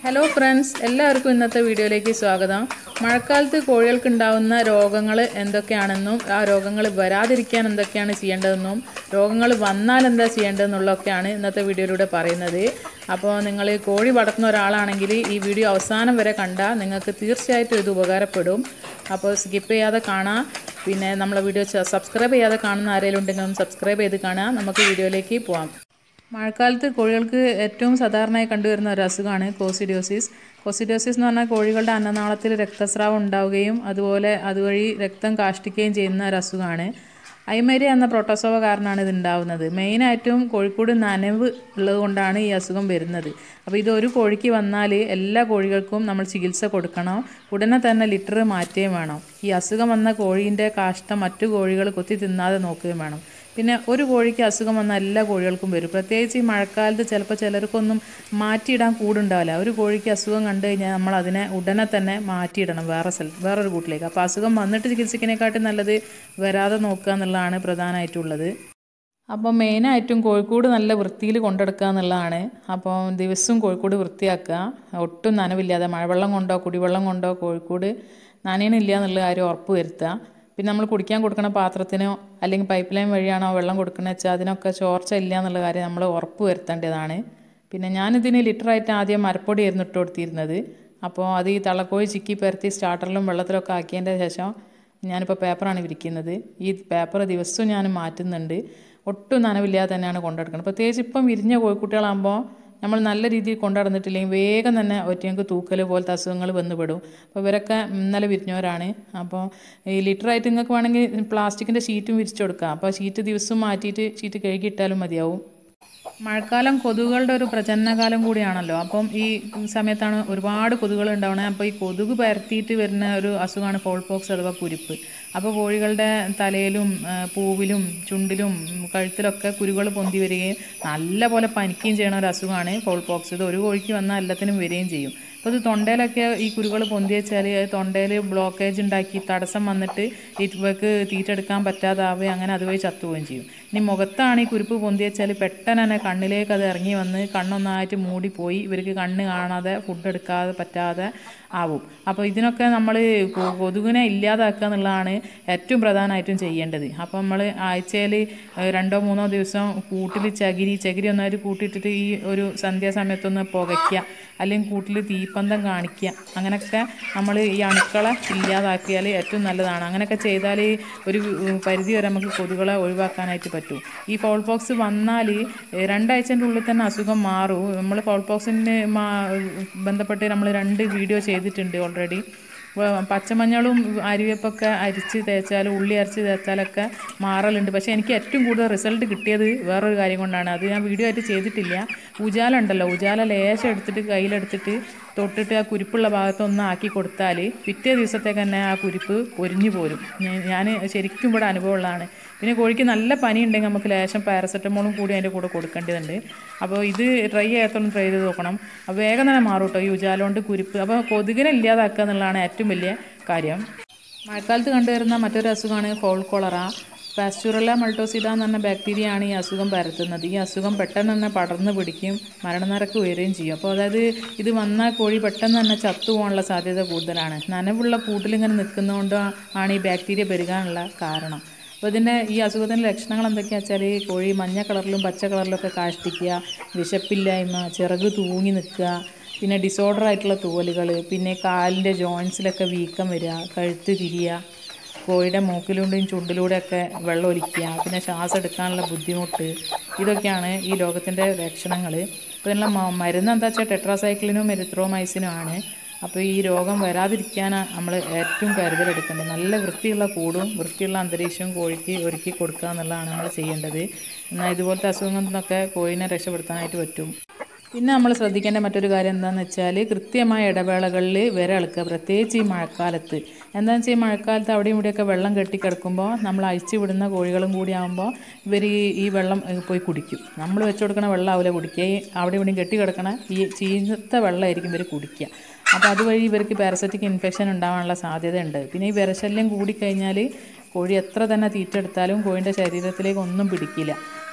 hello friends എല്ലാവർക്കും ഇന്നത്തെ വീഡിയോയിലേക്ക് സ്വാഗതം മഴക്കാലത്ത് കോഴികൾക്ക് ഉണ്ടാവുന്ന രോഗങ്ങൾ എന്തൊക്കെയാണെന്നും ആ രോഗങ്ങൾ വരാതിരിക്കാൻ എന്തൊക്കെയാണ് ചെയ്യേണ്ടതെന്നും രോഗങ്ങൾ വന്നാൽ എന്താ ചെയ്യേണ്ടതെന്നുള്ളതൊക്കെയാണ് ഇന്നത്തെ വീഡിയോയിലൂടെ പറയുന്നത് അപ്പോൾ നിങ്ങൾ കോഴി വളർത്തുന്ന ഒരാളാണെങ്കിൽ ഈ വീഡിയോ അവസാനം വരെ കണ്ടാൽ നിങ്ങൾക്ക് തീർച്ചയായിട്ടും ഇത് ഉപകാരപ്പെടും അപ്പോൾ സ്കിപ്പ് ചെയ്യാതെ കാണാം പിന്നെ നമ്മളെ വീഡിയോ സബ്സ്ക്രൈബ് ചെയ്യാതെ കാണുന്ന ആരെങ്കിലും ഉണ്ടെങ്കിൽ ഒന്ന് സബ്സ്ക്രൈബ് ചെയ്ത് കാണാം നമുക്ക് വീഡിയോയിലേക്ക് പോവാം മഴക്കാലത്ത് കോഴികൾക്ക് ഏറ്റവും സാധാരണയായി കണ്ടുവരുന്ന ഒരു അസുഖമാണ് കോസിഡിയോസിസ് കോസിഡിയോസിസ് എന്ന് പറഞ്ഞാൽ കോഴികളുടെ അന്നനാളത്തിൽ രക്തസ്രാവം ഉണ്ടാവുകയും അതുപോലെ അതുവഴി രക്തം കാഷ്ടിക്കുകയും ചെയ്യുന്ന ഒരു അസുഖമാണ് ഐമേരിയ എന്ന പ്രോട്ടോസോവ കാരണമാണ് ഇത് ഉണ്ടാവുന്നത് മെയിനായിട്ടും കോഴിക്കോട് നനവ് ഉള്ളത് കൊണ്ടാണ് ഈ അസുഖം വരുന്നത് അപ്പോൾ ഇത് ഒരു കോഴിക്ക് വന്നാൽ എല്ലാ കോഴികൾക്കും നമ്മൾ ചികിത്സ കൊടുക്കണം ഉടനെ തന്നെ ലിറ്റർ മാറ്റുകയും വേണം ഈ അസുഖം വന്ന കോഴീൻ്റെ കാഷ്ടം മറ്റു കോഴികൾ കൊത്തി തിന്നാതെ നോക്കുകയും വേണം പിന്നെ ഒരു കോഴിക്ക് അസുഖം വന്ന എല്ലാ കോഴികൾക്കും വരും പ്രത്യേകിച്ച് ഈ മഴക്കാലത്ത് ചിലപ്പോൾ ചിലർക്കൊന്നും മാറ്റിയിടാൻ കൂടുണ്ടാവില്ല ഒരു കോഴിക്ക് അസുഖം കണ്ടു കഴിഞ്ഞാൽ നമ്മൾ അതിനെ ഉടനെ തന്നെ മാറ്റിയിടണം വേറെ സ്ഥലത്ത് വേറൊരു കൂട്ടിലേക്ക് അപ്പോൾ അസുഖം വന്നിട്ട് ചികിത്സിക്കുന്നതിനെക്കാട്ടും നല്ലത് വരാതെ നോക്കുക എന്നുള്ളതാണ് പ്രധാനമായിട്ടുള്ളത് അപ്പോൾ മെയിനായിട്ടും കോഴിക്കോട് നല്ല വൃത്തിയിൽ കൊണ്ടെടുക്കുക എന്നുള്ളതാണ് അപ്പോൾ ദിവസവും കോഴിക്കോട് വൃത്തിയാക്കുക ഒട്ടും നനവില്ലാതെ മഴവെള്ളം കൊണ്ടോ കുടിവെള്ളം കൊണ്ടോ കോഴിക്കോട് നനയണില്ല എന്നുള്ള കാര്യം ഉറപ്പ് വരുത്തുക പിന്നെ നമ്മൾ കുടിക്കാൻ കൊടുക്കുന്ന പാത്രത്തിനോ അല്ലെങ്കിൽ പൈപ്പ് ലൈൻ വഴിയാണോ വെള്ളം കൊടുക്കുന്നത് വെച്ചാൽ അതിനൊക്കെ ചോർച്ച ഇല്ല എന്നുള്ള കാര്യം നമ്മൾ ഉറപ്പ് വരുത്തേണ്ടതാണ് പിന്നെ ഞാനിതിന് ലിറ്ററായിട്ട് ആദ്യം മരപ്പൊടിയായിരുന്നു ഇട്ട് കൊടുത്തിരുന്നത് അപ്പോൾ അത് ഈ തള്ളക്കോഴി ചിക്കി പരത്തി സ്റ്റാർട്ടറിലും വെള്ളത്തിലൊക്കെ ആക്കിയതിൻ്റെ ശേഷം ഞാനിപ്പോൾ പേപ്പറാണ് വിരിക്കുന്നത് ഈ പേപ്പർ ദിവസവും ഞാൻ മാറ്റുന്നുണ്ട് ഒട്ടും നനവില്ലാതെ തന്നെയാണ് കൊണ്ടെടുക്കുന്നത് പ്രത്യേകിച്ച് ഇപ്പം വിരിഞ്ഞ കോഴിക്കുട്ടികളാകുമ്പോൾ നമ്മൾ നല്ല രീതിയിൽ കൊണ്ടുനടന്നിട്ടില്ലെങ്കിൽ വേഗം തന്നെ ഒറ്റയ്ക്ക് തൂക്കൽ പോലത്തെ അസുഖങ്ങൾ വന്നുപെടും അപ്പോൾ ഇവരൊക്കെ ഇന്നലെ വിരിഞ്ഞവരാണ് അപ്പോൾ ഈ ലിറ്ററായിട്ട് നിങ്ങൾക്ക് വേണമെങ്കിൽ പ്ലാസ്റ്റിക്കിൻ്റെ ഷീറ്റും വിരിച്ചു കൊടുക്കാം അപ്പോൾ ഷീറ്റ് ദിവസം മാറ്റിയിട്ട് ഷീറ്റ് കഴുകിയിട്ടാലും മതിയാവും മഴക്കാലം കൊതുകുകളുടെ ഒരു പ്രജനനകാലം കൂടിയാണല്ലോ അപ്പം ഈ സമയത്താണ് ഒരുപാട് കൊതുകുകൾ ഉണ്ടാവണത് അപ്പോൾ ഈ കൊതുക് പരത്തിയിട്ട് വരുന്ന ഒരു അസുഖമാണ് ഫോൾ പോക്സ് അഥവാ കുരുപ്പ് അപ്പോൾ കോഴികളുടെ തലയിലും പൂവിലും ചുണ്ടിലും കഴുത്തിലൊക്കെ കുരുകൾ പൊന്തി വരികയും നല്ല പോലെ പനിക്കുകയും ചെയ്യണ ഒരു അസുഖമാണ് ഫോൾ പോക്സ് ഇത് ഒരു കോഴിക്ക് വന്നാൽ എല്ലാത്തിനും വരികയും ചെയ്യും അപ്പോൾ ഇത് തൊണ്ടയിലൊക്കെ ഈ കുരുകൾ പൊന്തി വെച്ചാൽ തൊണ്ടയിൽ ബ്ലോക്കേജ് ഉണ്ടാക്കി തടസ്സം വന്നിട്ട് ഇവർക്ക് തീറ്റെടുക്കാൻ പറ്റാതാവുകയും അങ്ങനെ അതുവഴി ചത്തുപോവുകയും ചെയ്യും ഇനി മുഖത്താണ് ഈ കുരുപ്പ് പൊന്തി വെച്ചാൽ പെട്ടെന്ന് തന്നെ കണ്ണിലേക്ക് അത് ഇറങ്ങി വന്ന് കണ്ണൊന്നായിട്ട് മൂടിപ്പോയി ഇവർക്ക് കണ്ണ് കാണാതെ ഫുഡ് എടുക്കാതെ പറ്റാതെ ആവും അപ്പോൾ ഇതിനൊക്കെ നമ്മൾ കൊതുകിനെ ഇല്ലാതാക്കുക എന്നുള്ളതാണ് ഏറ്റവും പ്രധാനമായിട്ടും ചെയ്യേണ്ടത് അപ്പോൾ നമ്മൾ ആഴ്ചയിൽ രണ്ടോ മൂന്നോ ദിവസം കൂട്ടിൽ ചകിരി ചകിരി ഒന്നായിട്ട് കൂട്ടിയിട്ടിട്ട് ഈ ഒരു സന്ധ്യാസമയത്തൊന്ന് പുകയ്ക്കുക അല്ലെങ്കിൽ കൂട്ടിൽ തീപ്പന്തം കാണിക്കുക അങ്ങനെയൊക്കെ നമ്മൾ ഈ അണുക്കളെ ഇല്ലാതാക്കിയാൽ ഏറ്റവും നല്ലതാണ് അങ്ങനെയൊക്കെ ചെയ്താൽ ഒരു പരിധി വരെ നമുക്ക് കൊതുകുകളെ ഒഴിവാക്കാനായിട്ട് പറ്റും ഈ ഫോൾ പോക്സ് വന്നാൽ രണ്ടാഴ്ചൻ്റെ ഉള്ളിൽ തന്നെ അസുഖം മാറും നമ്മൾ ഫോൾ പോക്സിന് ബന്ധപ്പെട്ട് നമ്മൾ രണ്ട് വീഡിയോ ചെയ്തിട്ടുണ്ട് ഓൾറെഡി പച്ചമഞ്ഞളും അരിവേപ്പൊക്കെ അരിച്ച് തേച്ചാൽ ഉള്ളി അരച്ച് തേച്ചാലൊക്കെ മാറലുണ്ട് പക്ഷേ എനിക്ക് ഏറ്റവും കൂടുതൽ റിസൾട്ട് കിട്ടിയത് വേറൊരു കാര്യം കൊണ്ടാണ് അത് ഞാൻ വീഡിയോ ആയിട്ട് ചെയ്തിട്ടില്ല ഉജാല ഉണ്ടല്ലോ ഉജാല ലേശം എടുത്തിട്ട് കയ്യിലെടുത്തിട്ട് തൊട്ടിട്ട് ആ കുരിപ്പുള്ള ഭാഗത്തൊന്ന് ആക്കി കൊടുത്താൽ പിറ്റേ ദിവസത്തേക്ക് തന്നെ ആ കുരിപ്പ് പൊരിഞ്ഞു പോരും ഞാൻ ശരിക്കും ഇവിടെ അനുഭവമുള്ളതാണ് പിന്നെ കോഴിക്ക് നല്ല പനി ഉണ്ടെങ്കിൽ നമുക്ക് ലേശം പാരസെറ്റമോളും കൂടി അതിൻ്റെ കൂടെ കൊടുക്കേണ്ടതുണ്ട് അപ്പോൾ ഇത് ട്രൈ ചെയ്യാത്തോളം ട്രൈ ചെയ്ത് നോക്കണം അപ്പോൾ വേഗം തന്നെ മാറും കേട്ടോ ഈ ഉജാല കൊണ്ട് കുരിപ്പ് അപ്പോൾ കൊതുകിനെ ഇല്ലാതാക്കുക എന്നുള്ളതാണ് ഏറ്റവും വലിയ കാര്യം മഴക്കാലത്ത് കണ്ടുവരുന്ന മറ്റൊരു അസുഖമാണ് ഫോൾ കോളറ പാസ്റ്റുറല്ല മൾട്ടോസിഡ എന്ന് പറഞ്ഞ ബാക്ടീരിയയാണ് ഈ അസുഖം പരത്തുന്നത് ഈ അസുഖം പെട്ടെന്ന് തന്നെ പടർന്ന് പിടിക്കും മരണനിരക്ക് ഉയരുകയും ചെയ്യും അപ്പോൾ അതായത് ഇത് വന്ന കോഴി പെട്ടെന്ന് തന്നെ ചത്തുപോകാനുള്ള സാധ്യത കൂടുതലാണ് നനവുള്ള കൂട്ടിലിങ്ങനെ നിൽക്കുന്നതുകൊണ്ട് ആണ് ഈ ബാക്ടീരിയ പെരുകാനുള്ള കാരണം അപ്പോൾ ഇതിൻ്റെ ഈ അസുഖത്തിൻ്റെ ലക്ഷണങ്ങൾ എന്തൊക്കെയാണെന്ന് വെച്ചാൽ കോഴി മഞ്ഞ കളറിലും പച്ച കളറിലൊക്കെ കാഷ്ടിക്കുക വിശപ്പില്ലായ്മ ചിറക് തൂങ്ങി നിൽക്കുക പിന്നെ ഡിസോർഡർ ആയിട്ടുള്ള തൂവലുകൾ പിന്നെ കാലിൻ്റെ ജോയിൻസിലൊക്കെ വീക്കം വരിക കഴുത്ത് തിരിയുക കോഴിയുടെ മൂക്കിലൂടെയും ചുണ്ടിലൂടെയൊക്കെ വെള്ളം ഒലിക്കുക പിന്നെ ശ്വാസം എടുക്കാനുള്ള ബുദ്ധിമുട്ട് ഇതൊക്കെയാണ് ഈ രോഗത്തിൻ്റെ ലക്ഷണങ്ങൾ അപ്പോൾ ഇതിനുള്ള മരുന്ന് എന്താ വെച്ചാൽ ടെട്രാസൈക്ലിനും എരിത്രോമൈസിനും ആണ് അപ്പോൾ ഈ രോഗം വരാതിരിക്കാനാണ് നമ്മൾ ഏറ്റവും കരുതലെടുക്കേണ്ടത് നല്ല വൃത്തിയുള്ള കൂടും വൃത്തിയുള്ള അന്തരീക്ഷവും കോഴിക്ക് ഒരുക്കി കൊടുക്കുക എന്നുള്ളതാണ് നമ്മൾ ചെയ്യേണ്ടത് എന്നാൽ ഇതുപോലത്തെ അസുഖങ്ങളിൽ നിന്നൊക്കെ കോഴിനെ രക്ഷപ്പെടുത്താനായിട്ട് പറ്റും പിന്നെ നമ്മൾ ശ്രദ്ധിക്കേണ്ട മറ്റൊരു കാര്യം എന്താണെന്ന് വെച്ചാൽ കൃത്യമായ ഇടവേളകളിൽ വിരളക്കുക പ്രത്യേകിച്ച് ഈ മഴക്കാലത്ത് എന്താണെന്ന് വെച്ചാൽ ഈ മഴക്കാലത്ത് അവിടെയും ഇവിടെയൊക്കെ വെള്ളം കെട്ടിക്കിടക്കുമ്പോൾ നമ്മൾ അഴിച്ചു വിടുന്ന കോഴികളും കൂടി ആകുമ്പോൾ ഇവർ ഈ വെള്ളം പോയി കുടിക്കും നമ്മൾ വെച്ച് കൊടുക്കണ വെള്ളം ആവില്ല കുടിക്കുക ഈ അവിടെ ഇവിടെയും കെട്ടിക്കിടക്കണ ഈ ചീഞ്ഞത്ത വെള്ളമായിരിക്കും ഇവർ കുടിക്കുക അപ്പോൾ അതുവഴി ഇവർക്ക് പാരസറ്റിക് ഇൻഫെക്ഷൻ ഉണ്ടാവാനുള്ള സാധ്യതയുണ്ട് പിന്നെ ഈ വിരശല്യം കൂടിക്കഴിഞ്ഞാൽ കോഴി എത്ര തന്നെ തീറ്റ എടുത്താലും കോഴിൻ്റെ ശരീരത്തിലേക്ക് ഒന്നും പിടിക്കില്ല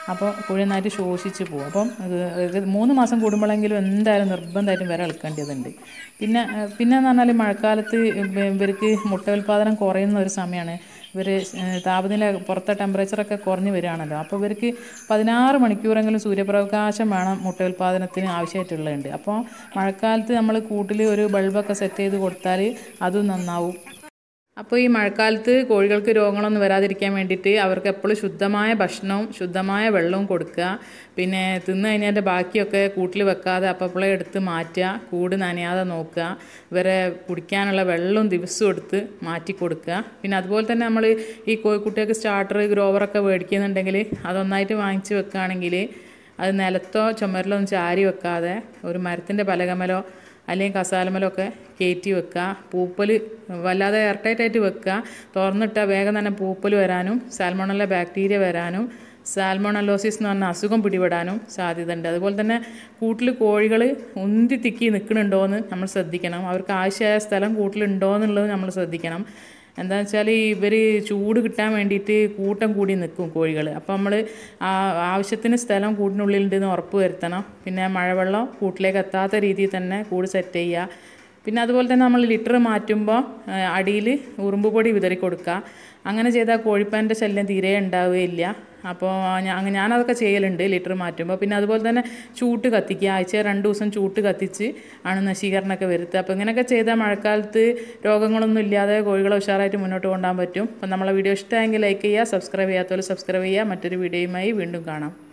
അപ്പോൾ കോഴി നന്നായിട്ട് ശോഷിച്ച് പോകും അപ്പം ഇത് മൂന്ന് മാസം കൂടുമ്പോഴെങ്കിലും എന്തായാലും നിർബന്ധമായിട്ടും വിര ഇളക്കേണ്ടതുണ്ട് പിന്നെ ഏഹ്, പിന്നെ എന്ന് പറഞ്ഞാൽ മഴക്കാലത്ത് ഇവ- ഇവർക്ക് മുട്ട ഉൽപ്പാദനം കുറയുന്ന ഒരു സമയമാണ് ഇവർ താപനില പുറത്തെ ടെമ്പറേച്ചറൊക്കെ കുറഞ്ഞ് വരികയാണല്ലോ അപ്പോൾ ഇവർക്ക് പതിനാറ് മണിക്കൂറെങ്കിലും സൂര്യപ്രകാശം വേണം മുട്ട ഉൽപ്പാദനത്തിന് ആവശ്യമായിട്ടുള്ളതുണ്ട് അപ്പോൾ മഴക്കാലത്ത് നമ്മൾ കൂട്ടിൽ ഒരു ബൾബൊക്കെ സെറ്റ് ചെയ്ത് കൊടുത്താൽ അതും നന്നാവും അപ്പോൾ ഈ മഴക്കാലത്ത് കോഴികൾക്ക് രോഗങ്ങളൊന്നും വരാതിരിക്കാൻ വേണ്ടിയിട്ട് അവർക്ക് എപ്പോഴും ശുദ്ധമായ ഭക്ഷണവും ശുദ്ധമായ വെള്ളവും കൊടുക്കുക പിന്നെ തിന്നു കഴിഞ്ഞതിൻ്റെ ബാക്കിയൊക്കെ കൂട്ടിൽ വെക്കാതെ അപ്പപ്പോളെ എടുത്ത് മാറ്റുക കൂട് നനയാതെ നോക്കുക ഇവരെ കുടിക്കാനുള്ള വെള്ളവും ദിവസവും എടുത്ത് മാറ്റി കൊടുക്കുക പിന്നെ അതുപോലെ തന്നെ നമ്മൾ ഈ കോഴിക്കുട്ടികൾക്ക് സ്റ്റാർട്ടർ ഗ്രോവറൊക്കെ മേടിക്കുന്നുണ്ടെങ്കിൽ അതൊന്നായിട്ട് വാങ്ങിച്ച് വെക്കുകയാണെങ്കിൽ അത് നിലത്തോ ചുമരിലോ ഒന്നും ചാരി വെക്കാതെ ഒരു മരത്തിൻ്റെ പലകമലോ അല്ലെങ്കിൽ കസാലമലൊക്കെ കയറ്റി വെക്കുക പൂപ്പൽ വല്ലാതെ എയർടൈറ്റായിട്ട് വെക്കുക തുറന്നിട്ടാൽ വേഗം തന്നെ പൂപ്പൽ വരാനും സാൽമോണല്ല ബാക്ടീരിയ വരാനും സാൽമോണലോസിസ് എന്ന് പറഞ്ഞ അസുഖം പിടിപെടാനും സാധ്യതയുണ്ട് അതുപോലെ തന്നെ കൂട്ടിൽ കോഴികൾ ഉന്തി തിക്കി നിൽക്കുന്നുണ്ടോ എന്ന് നമ്മൾ ശ്രദ്ധിക്കണം അവർക്ക് ആവശ്യമായ സ്ഥലം കൂട്ടിലുണ്ടോ എന്നുള്ളത് നമ്മൾ ശ്രദ്ധിക്കണം എന്താണെന്ന് വെച്ചാൽ ഇവർ ചൂട് കിട്ടാൻ വേണ്ടിയിട്ട് കൂട്ടം കൂടി നിൽക്കും കോഴികൾ അപ്പോൾ നമ്മൾ ആവശ്യത്തിന് സ്ഥലം കൂടിനുള്ളിലുണ്ടെന്ന് ഉറപ്പ് വരുത്തണം പിന്നെ മഴവെള്ളം കൂട്ടിലേക്ക് എത്താത്ത രീതിയിൽ തന്നെ കൂട് സെറ്റ് ചെയ്യുക പിന്നെ അതുപോലെ തന്നെ നമ്മൾ ലിറ്റർ മാറ്റുമ്പോൾ അടിയിൽ ഉറുമ്പ് പൊടി വിതറി കൊടുക്കുക അങ്ങനെ ചെയ്താൽ കോഴിപ്പാൻ്റെ ശല്യം തീരെ ഉണ്ടാവുകയില്ല അപ്പോൾ ഞാൻ ഞാനതൊക്കെ ചെയ്യലുണ്ട് ലിറ്റർ മാറ്റുമ്പോൾ പിന്നെ അതുപോലെ തന്നെ ചൂട്ട് കത്തിക്കുക ആഴ്ച രണ്ട് ദിവസം ചൂട്ട് കത്തിച്ച് ആണ് നശീകരണമൊക്കെ വരുത്തുക അപ്പോൾ ഇങ്ങനെയൊക്കെ ചെയ്താൽ മഴക്കാലത്ത് രോഗങ്ങളൊന്നും ഇല്ലാതെ കോഴികളെ ഉഷാറായിട്ട് മുന്നോട്ട് കൊണ്ടുപോകാൻ പറ്റും അപ്പോൾ നമ്മളെ വീഡിയോ ഇഷ്ടമായെങ്കിൽ ലൈക്ക് ചെയ്യുക സബ്സ്ക്രൈബ് ചെയ്യാത്തവർ സബ്സ്ക്രൈബ് ചെയ്യുക മറ്റൊരു വീഡിയോയുമായി വീണ്ടും കാണാം